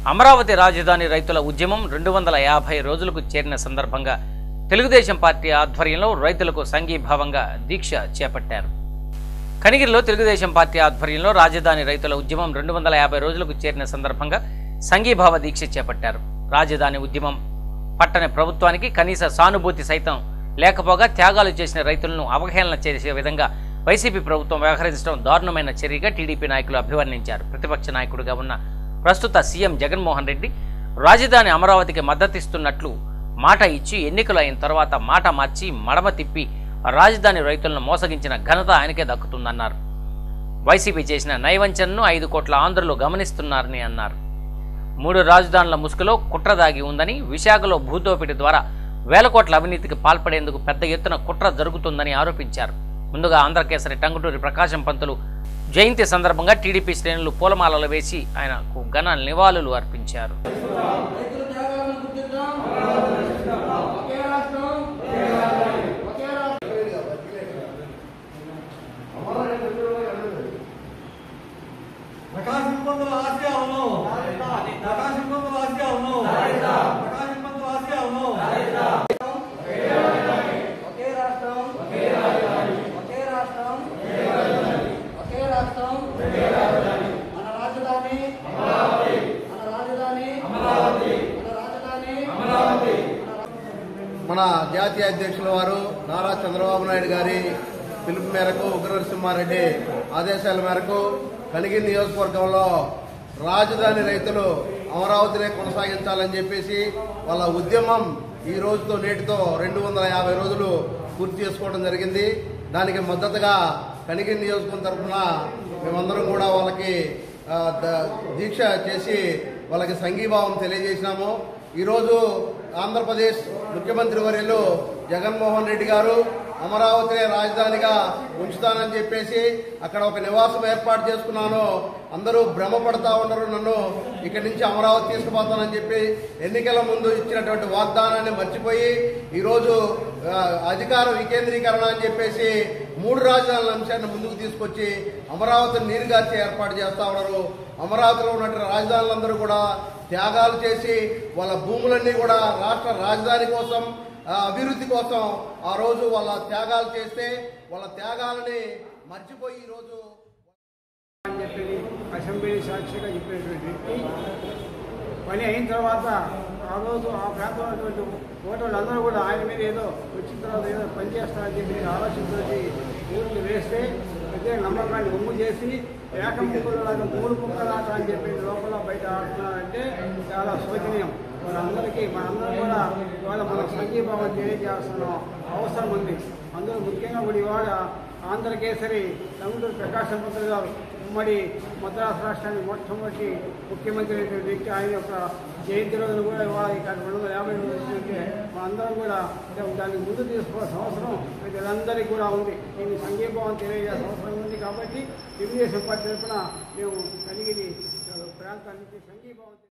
అమరావతి రాజధాని రైతుల ఉద్యమం రెండు వందల యాభై రోజులకు చేరిన సందర్భంగా తెలుగుదేశం పార్టీ ఆధ్వర్యంలో రైతులకు సంఘీభావంగా దీక్ష చేపట్టారు కనిగిరిలో తెలుగుదేశం పార్టీ ఆధ్వర్యంలో రాజధాని రైతుల ఉద్యమం రెండు వందల యాభై రోజులకు చేరిన సందర్భంగా సంఘీభావ దీక్ష చేపట్టారు రాజధాని ఉద్యమం పట్టని ప్రభుత్వానికి కనీస సానుభూతి సైతం లేకపోగా త్యాగాలు చేసిన రైతులను అవహేళన చేసే విధంగా వైసీపీ ప్రభుత్వం వ్యవహరించడం దారుణమైన చర్యగా టీడీపీ నాయకులు అభివర్ణించారు ప్రతిపక్ష నాయకుడిగా ఉన్న ప్రస్తుత సీఎం జగన్మోహన్ రెడ్డి రాజధాని అమరావతికి మద్దతిస్తున్నట్లు మాట ఇచ్చి ఎన్నికలు అయిన తర్వాత మాట మార్చి మడమ తిప్పి రాజధాని రైతులను మోసగించిన ఘనత ఆయనకే దక్కుతుందన్నారు వైసీపీ చేసిన నైవంచనను ఐదు కోట్ల ఆంధ్రులు గమనిస్తున్నారని అన్నారు మూడు రాజధానుల ముసుగులో కుట్ర దాగి ఉందని విశాఖలో భూదోపిడి ద్వారా వేల కోట్ల అవినీతికి పాల్పడేందుకు పెద్ద ఎత్తున కుట్ర జరుగుతుందని ఆరోపించారు ముందుగా ఆంధ్రకేసరి టంగుటూరి ప్రకాశం పంతులు జయంతి సందర్భంగా టీడీపీ శ్రేణులు పూలమాలలు వేసి ఆయనకు ఘన నివాళులు అర్పించారు రైతుల త్యాగాలను గుర్తిద్దాం ఒకే రాష్ట్రం ఒకే రాష్ట్రం ప్రకాశం పంతుల ఆశయాలను ప్రకాశం పంతుల ఆశయాలను ప్రకాశం పంతుల ఆశయాలను ఒకే రాష్ట్రం ఒకే రాష్ట్రం ఒకే రాష్ట్రం మన రాజధాని మన రాజధాని మన రాజధాని మన జాతీయ అధ్యక్షుల వారు నారా చంద్రబాబు నాయుడు గారి పిలుపు మేరకు ఉగ్ర నరసింహారెడ్డి ఆదేశాల మేరకు కలిగి నియోజకవర్గంలో రాజధాని రైతులు అమరావతినే కొనసాగించాలని చెప్పేసి వాళ్ళ ఉద్యమం ఈ రోజుతో నేటితో రెండు వందల యాభై రోజులు పూర్తి చేసుకోవడం జరిగింది దానికి మద్దతుగా కనిగిరి నియోజకవర్గం తరఫున మేమందరం కూడా వాళ్ళకి ఆ, ద- దీక్ష చేసి వాళ్ళకి సంఘీభావం తెలియజేసినాము ఈరోజు ఆంధ్రప్రదేశ్ ముఖ్యమంత్రి వర్యులు జగన్మోహన్ రెడ్డి గారు అమరావతినే రాజధానిగా ఉంచుతానని చెప్పేసి అక్కడ ఒక నివాసం ఏర్పాటు చేసుకున్నాను అందరూ భ్రమపడతా ఉన్నారు నన్ను ఇక్కడి నుంచి అమరావతి తీసుకుపోతానని చెప్పి ఎన్నికల ముందు ఇచ్చినటువంటి వాగ్దానాన్ని మర్చిపోయి ఈరోజు ఆ, అధికార వికేంద్రీకరణ అని చెప్పేసి మూడు రాజధానుల అంశాన్ని ముందుకు తీసుకొచ్చి అమరావతిని నీరుగార్చి ఏర్పాటు చేస్తా ఉన్నారు అమరావతిలో ఉన్నటువంటి రాజధానులందరూ కూడా త్యాగాలు చేసి వాళ్ళ భూములన్నీ కూడా రాష్ట్ర రాజధాని కోసం ఆ, అభివృద్ధి కోసం ఆ రోజు వాళ్ళ త్యాగాలు చేస్తే వాళ్ళ త్యాగాలని మర్చిపోయి ఈరోజు అని చెప్పేది అసెంబ్లీ సాక్షిగా చెప్పినటువంటి వ్యక్తి పని అయిన తర్వాత ఆ రోజు ఆ ప్రాంతంలో ఉన్నటువంటి ఓటర్లు అందరూ కూడా ఆయన మీద ఏదో వచ్చిన తర్వాత ఏదో పని చేస్తారని చెప్పి ఆలోచనతోటి ఊరికి వేస్తే ప్రత్యేక నమ్మకాన్ని ఒమ్ము చేసి ఏకం ముక్కలాగా మూడు ముక్కలాట అని చెప్పి లోపల బయట ఆడుతున్నారంటే చాలా శోచనీయం మనందరికీ మనందరం కూడా ఇవాళ మన సంఘీభావం తెలియజేస్తున్న అవసరం ఉంది అందులో ముఖ్యంగా కూడా ఇవాళ ఆంధ్రకేసరి తమిళ ప్రకాశం పంతులు గారు ఉమ్మడి మద్రాసు రాష్ట్రానికి మొట్టమొదటి ముఖ్యమంత్రి అయినటువంటి వ్యక్తి ఆయన యొక్క జయంతి రోజున కూడా ఇవాళ ఇక్కడ రెండు వందల యాభై రోజులు వచ్చిందంటే మనందరం కూడా దాన్ని ముందు తీసుకోవాల్సిన అవసరం ప్రజలందరికీ కూడా ఉంది దీన్ని సంఘీభావం తెలియజేయాల్సిన అవసరం ఉంది కాబట్టి తెలుగుదేశం పార్టీ తరఫున మేము కలిగి ప్రాంతానికి సంఘీభావం